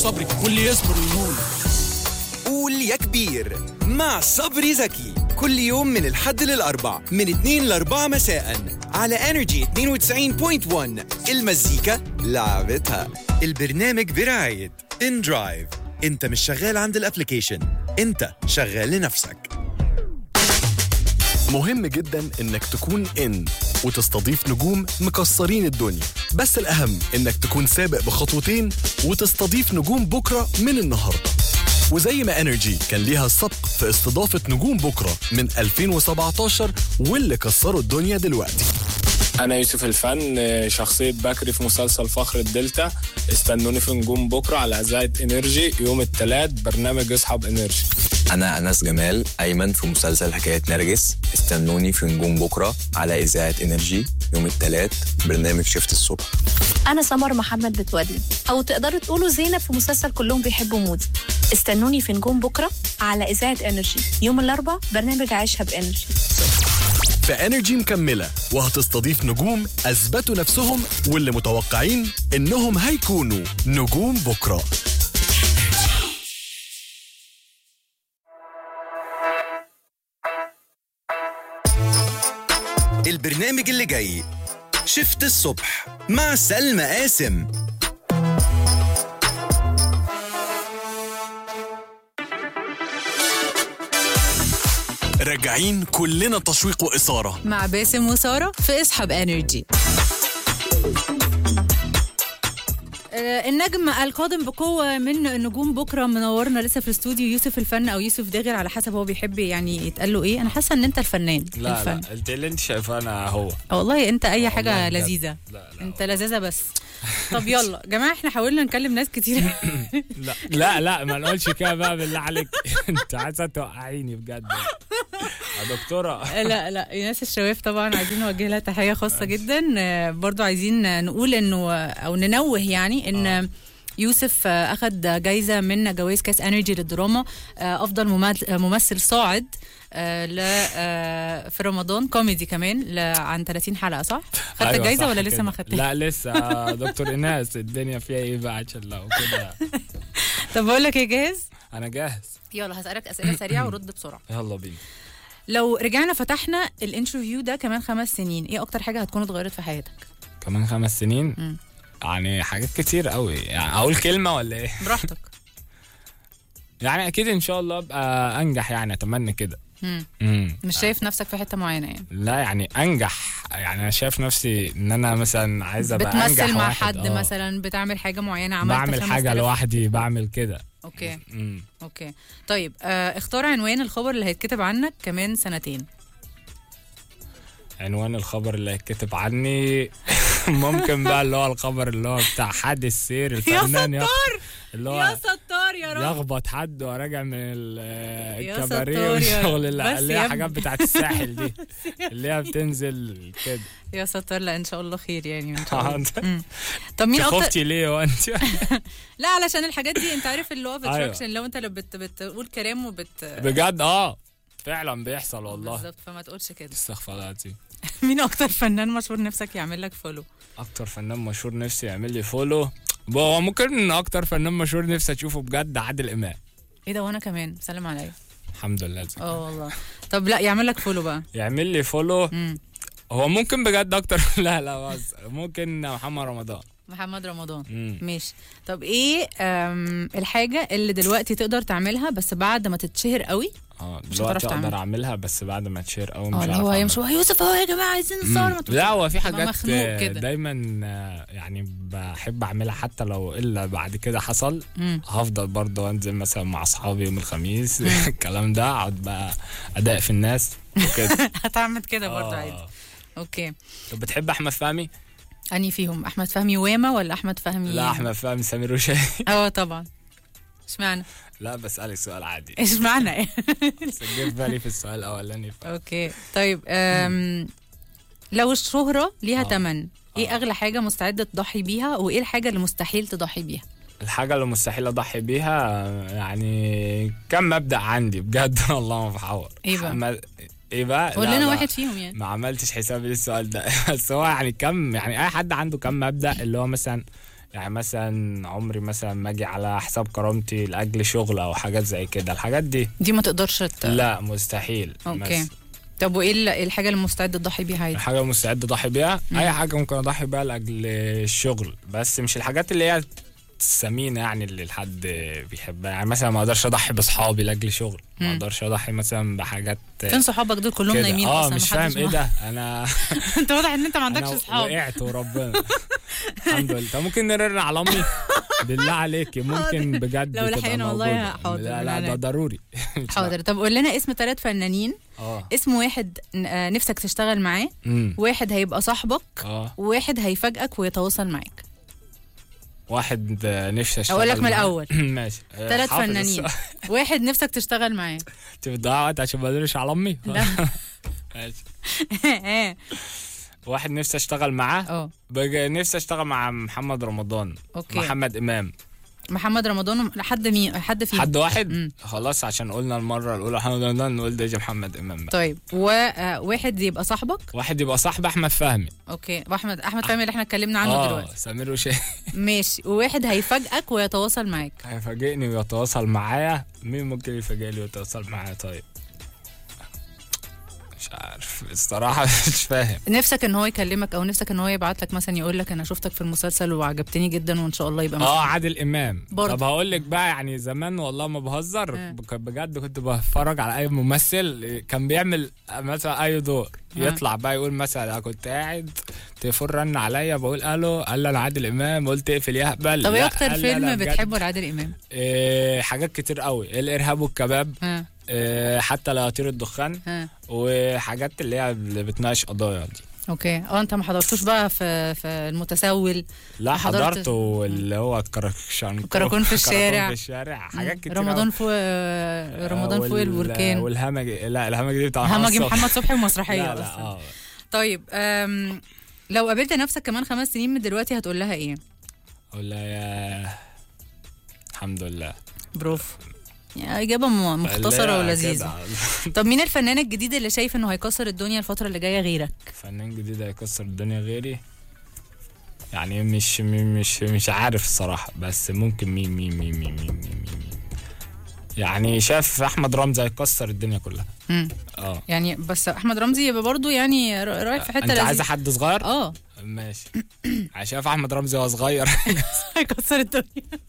صبري واللي يصبر ينول قول يا كبير مع صبري زكي كل يوم من الحد للأربع من 2 ل 4 مساء على انرجي 92.1 المزيكا لعبتها البرنامج برعاية ان درايف انت مش شغال عند الابليكيشن انت شغال لنفسك مهم جدا انك تكون ان وتستضيف نجوم مكسرين الدنيا بس الاهم انك تكون سابق بخطوتين وتستضيف نجوم بكره من النهارده وزي ما انرجي كان ليها السبق في استضافه نجوم بكره من 2017 واللي كسروا الدنيا دلوقتي أنا يوسف الفن شخصية بكري في مسلسل فخر الدلتا استنوني في نجوم بكرة على إذاعة إنرجي يوم الثلاث برنامج اصحاب إنرجي أنا أنس جمال أيمن في مسلسل حكاية نرجس استنوني في نجوم بكرة على إذاعة إنرجي يوم الثلاث برنامج شفت الصبح أنا سمر محمد بتولي أو تقدروا تقولوا زينب في مسلسل كلهم بيحبوا مودي استنوني في نجوم بكرة على إذاعة انرجي يوم الأربع برنامج عيشها بانرجي فانرجي مكمله وهتستضيف نجوم اثبتوا نفسهم واللي متوقعين انهم هيكونوا نجوم بكره البرنامج اللي جاي شفت الصبح مع سلمى قاسم راجعين كلنا تشويق واثاره مع باسم وسارة في اسحب انرجي آه، النجم القادم بقوة من نجوم بكرة منورنا لسه في الاستوديو يوسف الفن أو يوسف داغر على حسب هو بيحب يعني يتقال له إيه أنا حاسة إن أنت الفنان لا الفن لا انت اللي انت شايفاه انا هو آه، والله أنت أي حاجة والله بجد. لذيذة لا لا أنت لذيذة بس طب يلا جماعة احنا حاولنا نكلم ناس كتير لا لا لا ما نقولش كده بقى بالله عليك انت عايزه توقعيني بجد يا دكتوره لا لا ايناس الشواف طبعا عايزين نوجه لها تحيه خاصه جدا آه، برضو عايزين نقول انه او ننوه يعني ان يوسف آه، اخذ جايزه من جوائز كاس انرجي للدراما آه، افضل ممثل- ممثل صاعد آه، ل آه، في رمضان كوميدي كمان ل- عن 30 حلقه صح؟ خدت أيوة الجايزه صح ولا لسه كده. ما خدتها؟ لا لسه آه، دكتور ايناس الدنيا فيها ايه بقى عشان لو كده طب بقول لك ايه جاهز؟ انا جاهز يلا هسالك اسئله سريعه ورد بسرعه يلا بينا لو رجعنا فتحنا الانترفيو ده كمان خمس سنين ايه اكتر حاجه هتكون اتغيرت في حياتك؟ كمان خمس سنين مم. يعني حاجات كتير قوي يعني اقول كلمه ولا ايه براحتك يعني اكيد ان شاء الله ابقى انجح يعني اتمنى كده مم. امم مش شايف نفسك في حته معينه يعني لا يعني انجح يعني انا شايف نفسي ان انا مثلا عايز ابقى انجح بتمثل مع واحد. حد آه. مثلا بتعمل حاجه معينه عملت بعمل 5000 حاجه لوحدي بعمل كده اوكي امم اوكي طيب آه اختار عنوان الخبر اللي هيتكتب عنك كمان سنتين عنوان الخبر اللي هيتكتب عني ممكن بقى اللي هو الخبر اللي هو بتاع حادث سير الفنان يخ- اللي هو ستار يا يخبط حد وراجع من ال- يا الكباريه ستار يا والشغل رب. اللي بس اللي يا هي ابني. حاجات بتاعت الساحل دي اللي هي بتنزل كده يا ستار لا ان شاء الله خير يعني ان شاء الله انت مم. طب مين اكتر خفتي ليه وانت لا علشان الحاجات دي انت عارف اللي هو أيوة. اتراكشن لو انت اللي بت... بتقول كلام وبت بجد اه فعلا بيحصل والله بالظبط فما تقولش كده استغفر الله العظيم مين اكتر فنان مشهور نفسك يعمل لك فولو اكتر فنان مشهور نفسي يعمل لي فولو هو ممكن اكتر فنان مشهور نفسي اشوفه بجد عادل امام ايه ده وانا كمان سلم عليا الحمد لله زي. اه والله طب لا يعمل لك فولو بقى يعمل لي فولو مم. هو ممكن بجد اكتر لا لا بس ممكن محمد رمضان محمد رمضان مم. ماشي طب ايه أم الحاجة اللي دلوقتي تقدر تعملها بس بعد ما تتشهر قوي اه مش دلوقتي هتعرف تعمل. اقدر اعملها بس بعد ما تشير قوي مش اه اللي هعرف هو أعملها. يمشوا يوسف اهو يا جماعة عايزين نصور ما مم. تقولش. لا هو في تبقى حاجات مخنوق آه، كده. دايما آه، يعني بحب اعملها حتى لو الا بعد كده حصل مم. هفضل برضه انزل مثلا مع اصحابي يوم الخميس الكلام ده اقعد بقى اداء في الناس وكده هتعمل كده برضه آه. عادي اوكي طب بتحب احمد فهمي؟ اني فيهم احمد فهمي واما ولا احمد فهمي لا احمد فهمي سمير وشاهي اه طبعا اشمعنى لا بسألك سؤال عادي اشمعنى ايه بس جه في بالي في السؤال الاولاني ف... اوكي طيب أم لو الشهرة ليها آه. تمن ايه اغلى حاجة مستعدة تضحي بيها وايه الحاجة اللي مستحيل تضحي بيها الحاجة اللي مستحيل اضحي بيها يعني كم مبدأ عندي بجد والله ما بحور إيه بقى؟ ما- ايه بقى؟ قول لا لنا بقى. واحد فيهم يعني ما عملتش حسابي للسؤال ده بس هو يعني كم يعني اي حد عنده كم مبدأ اللي هو مثلا يعني مثلا عمري مثلا ما اجي على حساب كرامتي لاجل شغل او حاجات زي كده الحاجات دي دي ما تقدرش ت... لا مستحيل اوكي بس طب وايه ال- الحاجه اللي مستعد تضحي بيها عادي الحاجه مستعد اضحي بيها اي حاجه ممكن اضحي بيها لاجل الشغل بس مش الحاجات اللي هي الثمينه يعني اللي الحد بيحبها يعني مثلا ما اقدرش اضحي باصحابي لاجل شغل ما مم. اقدرش اضحي مثلا بحاجات فين صحابك دول كلهم كده. نايمين اه اصلا مش محدش فاهم ايه مع- ده انا انت واضح ان انت ما عندكش أنا اصحاب وقعت وربنا الحمد لله طب ممكن نرن على امي بالله عليكي ممكن بجد لو تبقى لحقنا والله موجودة. حاضر، لا من لا ده عينيا. ضروري حاضر طب قول لنا اسم ثلاث فنانين اه اسم واحد ن- آه، نفسك تشتغل معاه امم واحد هيبقى صاحبك اه وواحد هيفاجئك ويتواصل معاك واحد آه، نفسي اشتغل أقول لك من معاه. الأول. ماشي آه، ثلاث حافظ فنانين السؤال. واحد نفسك تشتغل معاه انت بتضيع وقت عشان ما ادرش على امي لا. ماشي واحد نفسي اشتغل معاه اه بقى نفسي اشتغل مع محمد رمضان أوكي. محمد امام محمد رمضان حد مين حد فيهم حد واحد مم. خلاص عشان قلنا المره الاولى محمد رمضان نقول ده يجي محمد امام بقى. طيب وواحد يبقى صاحبك واحد يبقى صاحب احمد فهمي اوكي واحمد احمد فهمي اللي احنا اتكلمنا عنه اه دلوقتي سمير وشيخ ماشي وواحد هيفاجئك ويتواصل معاك هيفاجئني ويتواصل معايا مين ممكن يفاجئني ويتواصل معايا طيب مش عارف الصراحة مش فاهم نفسك ان هو يكلمك او نفسك ان هو يبعت لك مثلا يقول لك انا شفتك في المسلسل وعجبتني جدا وان شاء الله يبقى اه معاك. عادل امام برضه. طب هقول لك بقى يعني زمان والله ما بهزر آه. بك- بجد كنت بتفرج على اي ممثل كان بيعمل مثلا اي دور آه. يطلع بقى يقول مثلا انا كنت قاعد تليفون رن عليا بقول الو قال لي انا عادل امام قلت اقفل يا هبل طب ايه لا، اكتر قال لي أنا فيلم بجد. بتحبه لعادل امام إيه حاجات كتير قوي الارهاب والكباب ها إيه حتى لا يطير الدخان ها وحاجات اللي هي اللي بتناقش قضايا دي اوكي اه انت ما حضرتوش بقى في في المتسول لا ما حضرتش. حضرته اللي هو الكراكشان كراكون في الشارع. في الشارع حاجات كتير رمضان أوي. فوق رمضان فوق وال- البركان والهمجي لا الهمجي دي بتاع محمد همجي صبحي. محمد صبحي ومسرحيه لا لا اصلا اه طيب أم لو قابلت نفسك كمان خمس سنين من دلوقتي هتقول لها ايه ولا يا الحمد لله برافو يعني اجابه م- مختصره لا، ولذيذه كده. طب مين الفنان الجديد اللي شايف انه هيكسر الدنيا الفتره اللي جايه غيرك فنان جديد هيكسر الدنيا غيري يعني مش مش مش عارف الصراحة بس ممكن مين مين مين مين مين مين, مين, مين. يعني شاف احمد رمزي هيكسر الدنيا كلها مم. اه يعني بس احمد رمزي يبقى برضو يعني ر- رايح في حته انت عايزه لذيذة. حد صغير اه ماشي شايف احمد رمزي وهو صغير هيكسر الدنيا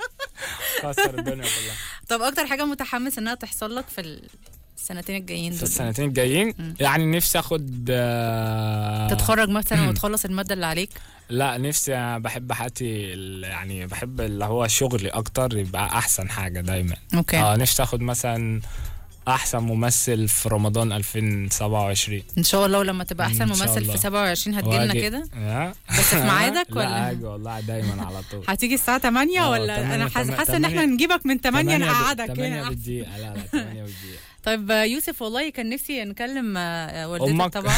كسر الدنيا كلها طب اكتر حاجه متحمس انها تحصل لك في السنتين الجايين في دول السنتين الجايين يعني نفسي اخد آه، تتخرج مثلا وتخلص الماده اللي عليك لا نفسي أنا بحب حياتي ال- يعني بحب اللي هو شغلي اكتر يبقى احسن حاجه دايما اوكي اه نفسي اخد مثلا احسن ممثل في رمضان 2027 ان شاء الله ولما تبقى احسن إن شاء ممثل الله. في 27 هتجيلنا وأجي- كده آه. بس في ميعادك ولا؟ لا اجي والله دايما على طول هتيجي الساعه 8 آه، ولا تمانية- انا حاسه تمانية- حاسه ان احنا تمانية- نجيبك من 8 تمانية ب- نقعدك تمانية هنا بالدقيقة لا لا 8 بالدقيقة طيب آه، يوسف والله كان نفسي نكلم آه، والدتك أمك. طبعا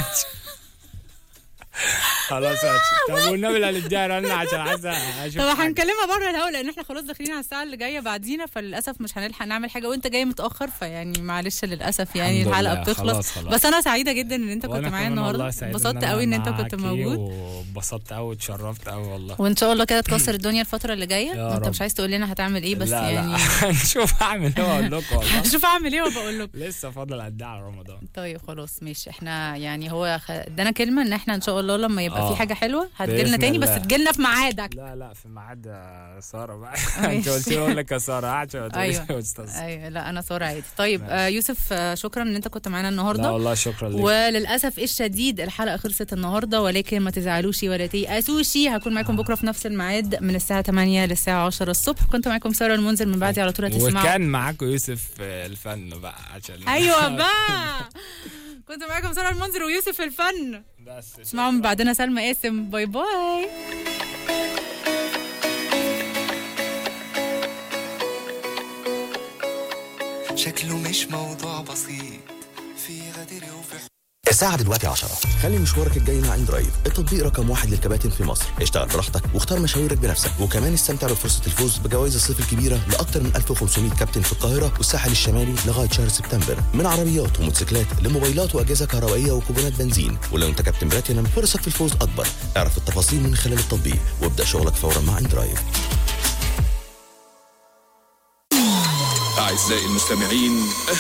خلاص ماشي طب والنبي اللي هنديها رنة عشان عايزة اشوف طب حاجة. هنكلمها بره الهوا لان احنا خلاص داخلين على الساعه اللي جايه بعدينا فللاسف مش هنلحق نعمل حاجه وانت جاي متاخر فيعني معلش للاسف يعني الحمد الحلقه لله، بتخلص خلاص خلاص. بس انا سعيده جدا ان انت كنت وأنا معايا كمان النهارده والله سعيد انبسطت أنا قوي ان انت كنت معاكي موجود وانبسطت قوي اتشرفت قوي والله وان شاء الله كده تكسر الدنيا الفتره اللي جايه يا انت رب. مش عايز تقول لنا هتعمل ايه بس لا يعني لا نشوف هعمل ايه واقول لكم والله شوف اعمل ايه وبقول لكم لسه فاضل قد ايه على رمضان طيب خلاص ماشي احنا يعني هو خ- ادانا كلمه ان احنا ان شاء الله لما يبقى آه. في حاجه حلوه هتجيلنا بإذن تاني بس الله. تجيلنا في ميعادك لا لا في ميعاد يا ساره بقى ماشي. انت قلت لي اقول لك يا ساره عشان ما تقوليش أيوة. يا استاذ ايوه لا انا ساره عادي طيب آه يوسف آه شكرا ان انت كنت معانا لا النهارده والله شكرا لك وللاسف الشديد الحلقه خلصت النهارده ولكن ما تزعلوش ولا تيأسوش هكون معاكم بكره في نفس الميعاد من الساعه 8 للساعه 10 الصبح كنت معاكم ساره المنذر من بعدي على طول هتسمعوا وكان معاكم يوسف آه، الفن بقى عشان ايوه بقى كنت معاكم ساره المنذر ويوسف الفن بس اسمعوا من بعدنا سلمى قاسم باي باي شكله مش موضوع بسيط في غدر وفي الساعة دلوقتي 10 خلي مشوارك الجاي مع اندرايف التطبيق رقم واحد للكباتن في مصر اشتغل براحتك واختار مشاويرك بنفسك وكمان استمتع بفرصة الفوز بجوائز الصيف الكبيرة لأكثر من 1500 كابتن في القاهرة والساحل الشمالي لغاية شهر سبتمبر من عربيات وموتوسيكلات لموبايلات وأجهزة كهربائية وكوبونات بنزين ولو أنت كابتن بلاتينم فرصك في الفوز أكبر اعرف التفاصيل من خلال التطبيق وابدأ شغلك فورا مع اندرايف أعزائي المستمعين